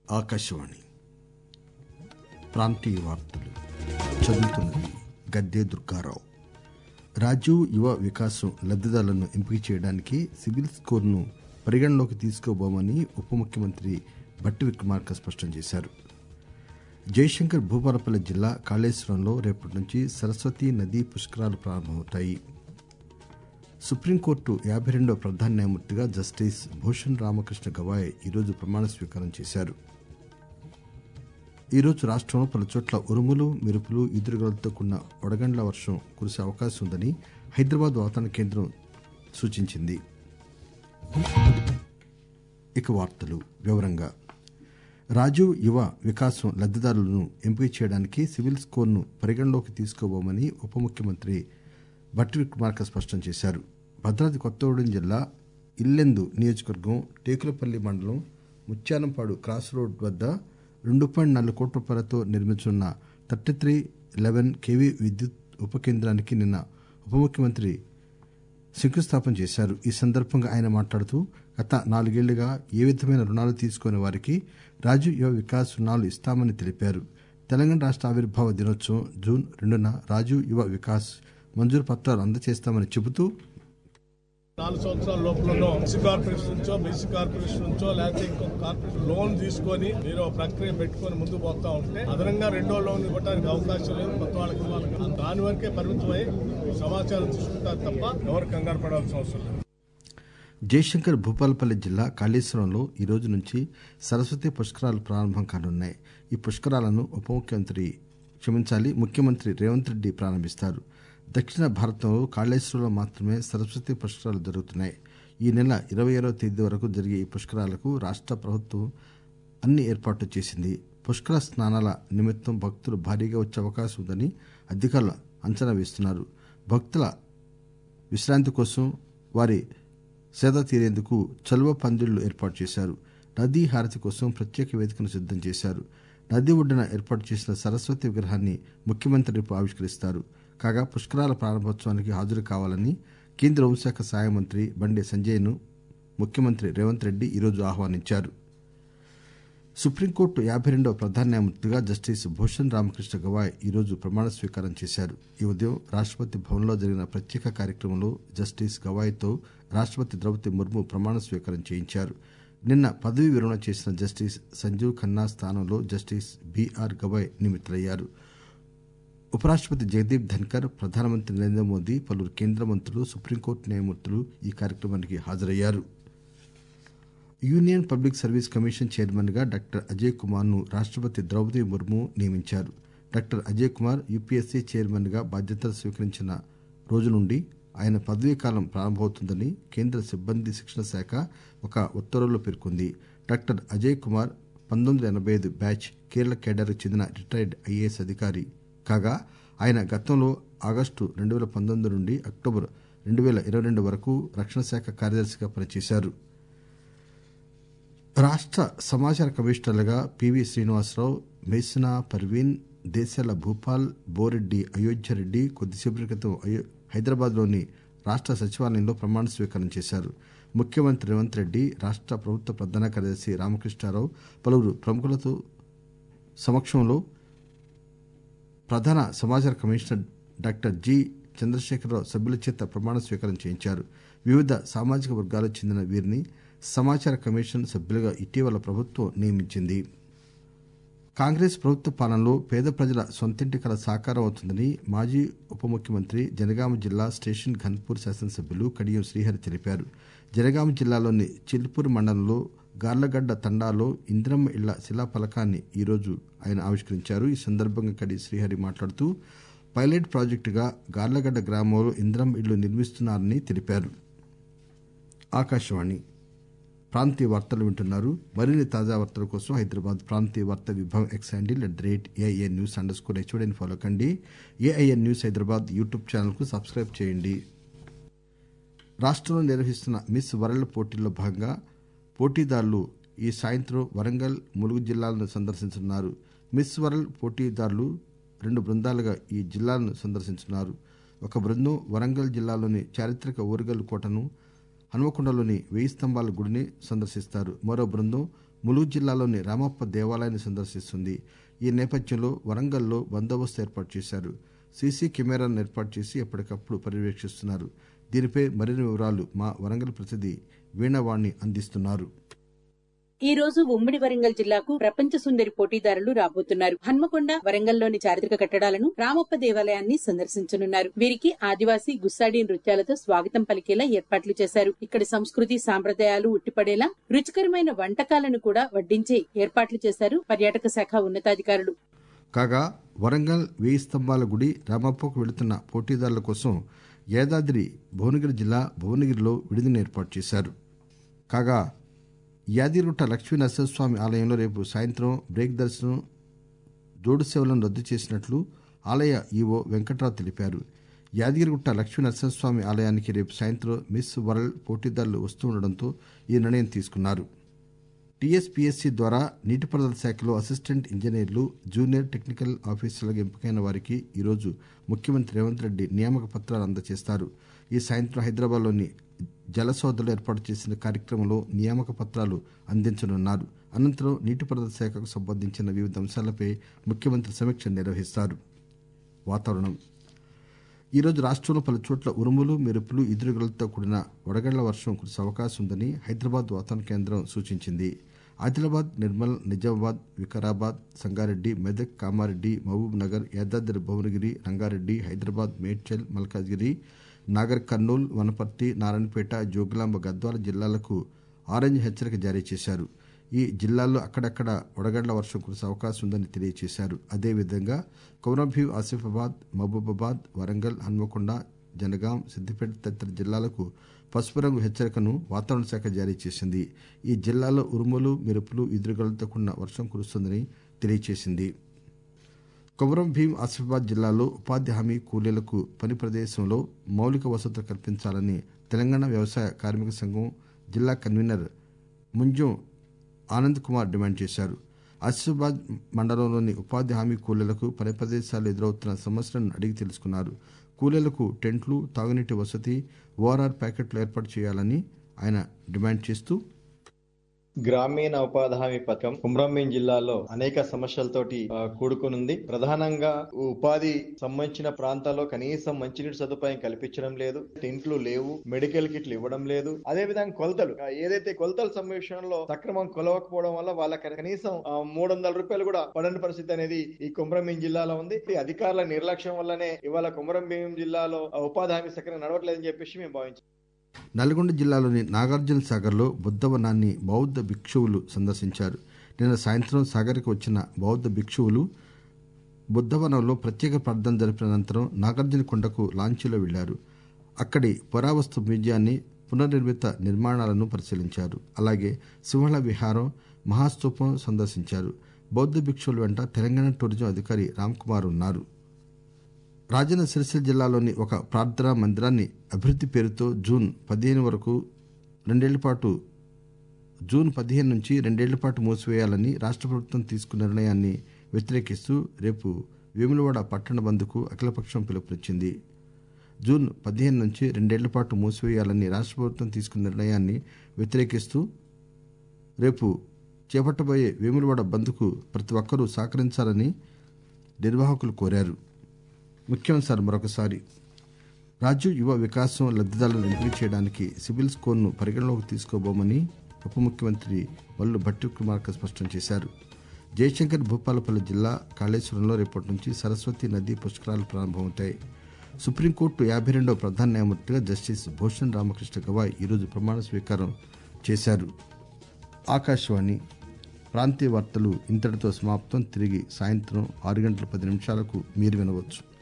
ఆకాశవాణి ప్రాంతీయ వార్తలు చదువుతున్నది గద్దే దుర్గారావు రాజీవ్ యువ వికాసం లబ్దిదారులను ఎంపిక చేయడానికి సిబిల్ స్కోర్ను పరిగణలోకి తీసుకోబోమని ఉప ముఖ్యమంత్రి భట్టి విక్రమార్క స్పష్టం చేశారు జయశంకర్ భూపాలపల్లి జిల్లా కాళేశ్వరంలో రేపటి నుంచి సరస్వతీ నదీ పుష్కరాలు ప్రారంభమవుతాయి సుప్రీంకోర్టు యాభై రెండవ ప్రధాన న్యాయమూర్తిగా జస్టిస్ భూషణ్ రామకృష్ణ గవాయ్ ఈరోజు ప్రమాణ స్వీకారం చేశారు ఈరోజు రాష్టంలో పలు చోట్ల ఉరుములు మెరుపులు ఈదురుగాలతో కూడిన వడగండ్ల వర్షం కురిసే అవకాశం ఉందని హైదరాబాద్ వాతావరణ కేంద్రం సూచించింది ఇక వార్తలు వివరంగా రాజీవ్ యువ వికాసం లబ్దిదారులను ఎంపిక చేయడానికి సివిల్ స్కోర్ను పరిగణలోకి తీసుకోబోమని ఉప ముఖ్యమంత్రి భట్టి విక్రమార్క స్పష్టం చేశారు భద్రాద్రి కొత్తగూడెం జిల్లా ఇల్లెందు నియోజకవర్గం టేకులపల్లి మండలం ముత్యానంపాడు క్రాస్ రోడ్ వద్ద రెండు పాయింట్ నాలుగు కోట్ల రూపాయలతో నిర్మించనున్న థర్టీ త్రీ లెవెన్ కేవీ విద్యుత్ ఉప కేంద్రానికి నిన్న ఉప ముఖ్యమంత్రి శంకుస్థాపన చేశారు ఈ సందర్భంగా ఆయన మాట్లాడుతూ గత నాలుగేళ్లుగా ఏ విధమైన రుణాలు తీసుకోని వారికి రాజీవ్ యువ వికాస్ రుణాలు ఇస్తామని తెలిపారు తెలంగాణ రాష్ట ఆవిర్భావ దినోత్సవం జూన్ రెండున రాజీవ్ యువ వికాస్ మంజూరు పత్రాలు అందజేస్తామని చెబుతూ నాలుగు సంవత్సరాల లోపలలో ఎస్సీ కార్పొరేషన్ నుంచో బీసీ కార్పొరేషన్ నుంచో లేకపోతే ఇంకొక కార్పొరేషన్ లోన్ తీసుకొని మీరు ఒక ప్రక్రియ పెట్టుకొని ముందుకు పోతా ఉంటే అదనంగా రెండో లోన్ ఇవ్వడానికి అవకాశం లేదు కొత్త వాళ్ళకి వాళ్ళకి దాని వరకే పరిమితమై సమాచారం తీసుకుంటారు తప్ప ఎవరు కంగారు పడాల్సిన అవసరం లేదు జయశంకర్ భూపాలపల్లి జిల్లా కాళేశ్వరంలో ఈ రోజు నుంచి సరస్వతి పుష్కరాలు ప్రారంభం కానున్నాయి ఈ పుష్కరాలను ఉప ముఖ్యమంత్రి క్షమించాలి ముఖ్యమంత్రి రేవంత్ రెడ్డి ప్రారంభిస్తారు దక్షిణ భారతంలో కాళేశ్వరంలో మాత్రమే సరస్వతి పుష్కరాలు జరుగుతున్నాయి ఈ నెల ఇరవై ఆరో తేదీ వరకు జరిగే ఈ పుష్కరాలకు రాష్ట ప్రభుత్వం అన్ని ఏర్పాట్లు చేసింది పుష్కర స్నానాల నిమిత్తం భక్తులు భారీగా వచ్చే అవకాశం ఉందని అధికారులు అంచనా వేస్తున్నారు భక్తుల విశ్రాంతి కోసం వారి సేద తీరేందుకు చలువ పందిళ్లు ఏర్పాటు చేశారు నదీ హారతి కోసం ప్రత్యేక వేదికను సిద్దం చేశారు నది ఒడ్డున ఏర్పాటు చేసిన సరస్వతి విగ్రహాన్ని ముఖ్యమంత్రి రేపు ఆవిష్కరిస్తారు కాగా పుష్కరాల ప్రారంభోత్సవానికి హాజరు కావాలని కేంద్ర హోంశాఖ సహాయ మంత్రి బండి సంజయ్ను ముఖ్యమంత్రి రేవంత్ రెడ్డి ఈరోజు ఆహ్వానించారు సుప్రీంకోర్టు యాభై రెండవ ప్రధాన న్యాయమూర్తిగా జస్టిస్ భూషణ్ రామకృష్ణ గవాయ్ ఈరోజు ప్రమాణ స్వీకారం చేశారు ఈ ఉదయం రాష్టపతి భవన్లో జరిగిన ప్రత్యేక కార్యక్రమంలో జస్టిస్ గవాయ్తో రాష్టపతి ద్రౌపది ముర్ము ప్రమాణ స్వీకారం చేయించారు నిన్న పదవీ విరమణ చేసిన జస్టిస్ సంజీవ్ ఖన్నా స్థానంలో జస్టిస్ బీఆర్ గవాయ్ నియమితులయ్యారు ఉపరాష్టపతి జగదీప్ ధన్కర్ ప్రధానమంత్రి నరేంద్ర మోదీ పలువురు కేంద్ర మంత్రులు సుప్రీంకోర్టు న్యాయమూర్తులు ఈ కార్యక్రమానికి హాజరయ్యారు union public service commission chairman గా డాక్టర్ అజయ్ కుమార్ ను రాష్టపతి ద్రౌపది ముర్ము నియమించారు doctor Ajay Kumar UPSC chairman గా బాధ్యతలు స్వీకరించిన రోజు నుండి ఆయన పదవీ కాలం ప్రారంభమవుతుందని కేంద్ర సిబ్బంది శిక్షణ శాఖ ఒక ఉత్తర్వులో పేర్కొంది డాక్టర్ అజయ్ కుమార్ పంతొమ్మిది వందల ఎనబై ఐదు బ్యాచ్ కేరళ కేడర్కు చెందిన రిటైర్డ్ ఐఏఎస్ అధికారి కాగా ఆయన గతంలో ఆగస్టు రెండు వేల పంతొమ్మిది నుండి అక్టోబర్ రెండు వేల ఇరవై రెండు వరకు రక్షణ శాఖ కార్యదర్శిగా పనిచేశారు రాష్ట సమాచార కమిషనర్లుగా పివి శ్రీనివాసరావు మేసినా పర్వీన్ దేశాల భూపాల్ బోరెడ్డి అయోధ్యారెడ్డి కొద్దిసేపటి క్రితం హైదరాబాద్లోని రాష్ట సచివాలయంలో ప్రమాణ స్వీకారం చేశారు ముఖ్యమంత్రి రేవంత్ రెడ్డి రాష్ట ప్రభుత్వ ప్రధాన కార్యదర్శి రామకృష్ణారావు పలువురు ప్రముఖులతో సమక్షంలో ప్రధాన సమాచార కమిషనర్ డాక్టర్ జి చంద్రశేఖరరావు సభ్యుల చేత ప్రమాణ స్వీకారం చేయించారు వివిధ సామాజిక వర్గాలకు చెందిన వీరిని సమాచార కమిషన్ సభ్యులుగా ఇటీవల ప్రభుత్వం నియమించింది కాంగ్రెస్ ప్రభుత్వ పాలనలో పేద ప్రజల సొంతింటి కల సాకారం అవుతుందని మాజీ ఉప ముఖ్యమంత్రి జనగామ జిల్లా స్టేషన్ ఘన్పూర్ శాసనసభ్యులు కడియం శ్రీహరి తెలిపారు జనగామ జిల్లాలోని చిల్పూర్ మండలంలో గార్లగడ్డ తండాలో ఇంద్రమ్మ ఇళ్ల శిలాఫలకాన్ని ఈరోజు ఆయన ఆవిష్కరించారు ఈ సందర్భంగా కడి శ్రీహరి మాట్లాడుతూ పైలట్ ప్రాజెక్టుగా గార్లగడ్డ గ్రామంలో ఇంద్రమ్మ ఇళ్లు నిర్మిస్తున్నారని తెలిపారు ఆకాశవాణి ప్రాంతీయ వార్తలు వింటున్నారు మరిన్ని తాజా వార్తల కోసం హైదరాబాద్ ప్రాంతీయ వార్తా విభాగం X handle at the rate AIN news underscore హెచ్ఓడిని ఫాలో కండి AIN news Hyderabad YouTube channel కు సబ్స్క్రైబ్ చేయండి రాష్టంలో నిర్వహిస్తున్న మిస్ వరల్డ్ పోటీల్లో భాగంగా పోటీదారులు ఈ సాయంత్రం వరంగల్ ములుగు జిల్లాలను సందర్శించనున్నారు మిస్ వరల్డ్ పోటీదారులు రెండు బృందాలుగా ఈ జిల్లాలను సందర్శించనున్నారు ఒక బృందం వరంగల్ జిల్లాలోని చారిత్రక ఓరుగల్ కోటను హనుమకొండలోని వెయ్యి స్తంభాల గుడిని సందర్శిస్తారు మరో బృందం ములుగు జిల్లాలోని రామప్ప దేవాలయాన్ని సందర్శిస్తుంది ఈ నేపథ్యంలో వరంగల్లో బందోబస్తు ఏర్పాటు చేశారు సీసీ కెమెరాలను ఏర్పాటు చేసి ఎప్పటికప్పుడు పర్యవేక్షిస్తున్నారు దీనిపై మరిన్ని వివరాలు మా వరంగల్ ప్రతినిధి వీణవాణి అందిస్తున్నారు ఈ రోజు ఉమ్మడి వరంగల్ జిల్లాకు ప్రపంచ సుందరి పోటీదారులు రాబోతున్నారు హన్మకొండ వరంగల్లోని చారిత్రక కట్టడాలను రామప్ప దేవాలయాన్ని సందర్శించనున్నారు వీరికి ఆదివాసీ గుస్సాడి నృత్యాలతో స్వాగతం పలికేలా ఏర్పాట్లు చేశారు ఇక్కడి సంస్కృతి సాంప్రదాయాలు ఉట్టిపడేలా రుచికరమైన వంటకాలను కూడా వడ్డించే ఏర్పాట్లు చేశారు పర్యాటక శాఖ ఉన్నతాధికారులు కాగా వరంగల్ వేయి స్తంభాల గుడి రామప్పకు వెళుతున్న పోటీదారుల కోసం యాదాద్రి భువనగిరి జిల్లా భువనగిరిలో విడిదిని ఏర్పాటు చేశారు కాగా యాదిగుట్ట లక్ష్మీ నరసింహస్వామి ఆలయంలో రేపు సాయంత్రం బ్రేక్ దర్శనం జోడు సేవలను రద్దు చేసినట్లు ఆలయ ఈవో వెంకట్రావు తెలిపారు యాదగిరిగుట్ట లక్ష్మీ నరసింహస్వామి ఆలయానికి రేపు సాయంత్రం మిస్ వరల్డ్ పోటీదారులు వస్తుండటంతో ఈ నిర్ణయం తీసుకున్నారు టీఎస్పీఎస్సీ ద్వారా నీటిపారుదల శాఖలో అసిస్టెంట్ ఇంజనీర్లు జూనియర్ టెక్నికల్ ఆఫీసర్లుగా ఎంపికైన వారికి ఈరోజు ముఖ్యమంత్రి రేవంత్ రెడ్డి నియామక పత్రాలు అందజేస్తారు ఈ సాయంత్రం హైదరాబాద్లోని జలసౌదలో ఏర్పాటు చేసిన కార్యక్రమంలో నియామక పత్రాలు అందించనున్నారు అనంతరం నీటిపారుదల శాఖకు సంబంధించిన వివిధ అంశాలపై ముఖ్యమంత్రి సమీక్ష నిర్వహిస్తారు వాతావరణం ఈరోజు రాష్ట్రంలో పలు చోట్ల ఉరుములు మెరుపులు ఎదురుగలతో కూడిన వడగళ్ల వర్షం కురిసే అవకాశం ఉందని హైదరాబాద్ వాతావరణ కేంద్రం సూచించింది ఆదిలాబాద్ నిర్మల్ నిజామాబాద్ వికారాబాద్ సంగారెడ్డి మెదక్ కామారెడ్డి మహబూబ్ నగర్ యాదాద్రి భువనగిరి రంగారెడ్డి హైదరాబాద్ మేడ్చల్ మల్కాజ్గిరి నాగర్ కర్నూల్ వనపర్తి నారాయణపేట జోగులాంబ గద్వాల జిల్లాలకు ఆరెంజ్ హెచ్చరిక జారీ చేశారు ఈ జిల్లాల్లో అక్కడక్కడ వడగండ్ల వర్షం కురిసే అవకాశం ఉందని తెలియజేశారు అదేవిధంగా కొమరంభీం ఆసిఫాబాద్ మహబూబాబాద్ వరంగల్ హన్మకొండ జనగాం సిద్దిపేట తదితర జిల్లాలకు పసుపు రంగు హెచ్చరికను వాతావరణ శాఖ జారీ చేసింది ఈ జిల్లాలో ఉరుములు మెరుపులు ఎదురుగాలతో కూడిన వర్షం కురుస్తుందని తెలియజేసింది కొమరం భీం ఆసిఫాబాద్ జిల్లాలో ఉపాధి హామీ కూలీలకు పని ప్రదేశంలో మౌలిక వసతులు కల్పించాలని తెలంగాణ వ్యవసాయ కార్మిక సంఘం జిల్లా కన్వీనర్ ముంజం ఆనంద్ కుమార్ డిమాండ్ చేశారు ఆసిఫాబాద్ మండలంలోని ఉపాధి హామీ కూలీలకు పని ప్రదేశాలు ఎదురవుతున్న సమస్యలను అడిగి తెలుసుకున్నారు కూలీలకు టెంట్లు తాగునీటి వసతి ఓఆర్ఆర్ ప్యాకెట్లు ఏర్పాటు చేయాలని ఆయన డిమాండ్ చేస్తూ గ్రామీణ ఉపాధి హామీ పథకం కుమ్రంభీం జిల్లాలో అనేక సమస్యలతోటి ఆ, కూడుకునుంది ప్రధానంగా ఉపాధి సంబంధించిన ప్రాంతాల్లో కనీసం మంచినీటి సదుపాయం కల్పించడం లేదు టెంట్లు లేవు మెడికల్ కిట్లు ఇవ్వడం లేదు అదే విధంగా కొలతలు ఆ, ఏదైతే కొలతల సంరక్షణలో సక్రమం కొలవకపోవడం వల్ల వాళ్ళకి కనీసం మూడు వందల రూపాయలు కూడా పడని పరిస్థితి అనేది ఈ కుమ్రంభీం జిల్లాలో ఉంది ఈ అధికారుల నిర్లక్ష్యం వల్లనే ఇవాళ కుమ్రంభీం జిల్లాలో ఆ, ఉపాధి హామీ సక్రమంగా నడవట్లేదని చెప్పేసి మేము భావించాం నల్గొండ జిల్లాలోని నాగార్జున సాగర్లో బుద్ధవనాన్ని బౌద్ధ భిక్షువులు సందర్శించారు నిన్న సాయంత్రం సాగర్కి వచ్చిన బౌద్ధ భిక్షువులు బుద్ధవనంలో ప్రత్యేక ప్రార్థన జరిపిన అనంతరం నాగార్జున కొండకు లాంచీలో వెళ్లారు అక్కడి పురావస్తు మ్యూజియాన్ని పునర్నిర్మిత నిర్మాణాలను పరిశీలించారు అలాగే సింహళ విహారం మహాస్తూపం సందర్శించారు బౌద్ధ భిక్షువుల వెంట తెలంగాణ టూరిజం అధికారి రామ్కుమార్ ఉన్నారు రాజన్న సిరిసిల్ల జిల్లాలోని ఒక ప్రార్థనా మందిరాన్ని అభివృద్ది పేరుతో జూన్ పదిహేను వరకు రెండేళ్ల పాటు జూన్ పదిహేను నుంచి రెండేళ్ల పాటు మూసివేయాలని రాష్ట్ర ప్రభుత్వం తీసుకున్న నిర్ణయాన్ని వ్యతిరేకిస్తూ రేపు వేములవాడ పట్టణ బంద్కు అఖిలపక్షం పిలుపునిచ్చింది జూన్ పదిహేను నుంచి రెండేళ్ల పాటు మూసివేయాలని రాష్ట్ర ప్రభుత్వం తీసుకున్న నిర్ణయాన్ని వ్యతిరేకిస్తూ రేపు చేపట్టబోయే వేములవాడ బంద్కు ప్రతి ఒక్కరూ సహకరించాలని నిర్వాహకులు కోరారు ముఖ్యాంశాలు మరొకసారి రాజీవ్ యువ వికాసం లబ్దిదారులను ఎంపిక చేయడానికి సివిల్ స్కోర్ను పరిగణలోకి తీసుకోబోమని ఉప ముఖ్యమంత్రి వల్లు భట్టి కుమార్క స్పష్టం చేశారు జయశంకర్ భూపాలపల్లి జిల్లా కాళేశ్వరంలో రేపటి నుంచి సరస్వతి నదీ పుష్కరాలు ప్రారంభమవుతాయి సుప్రీంకోర్టు యాభై రెండవ ప్రధాన న్యాయమూర్తిగా జస్టిస్ భూషణ్ రామకృష్ణ గవాయ్ ఈరోజు ప్రమాణ స్వీకారం చేశారు ఆకాశవాణి ప్రాంతీయ వార్తలు ఇంతటితో సమాప్తం తిరిగి సాయంత్రం ఆరు గంటల పది నిమిషాలకు మీరు వినవచ్చు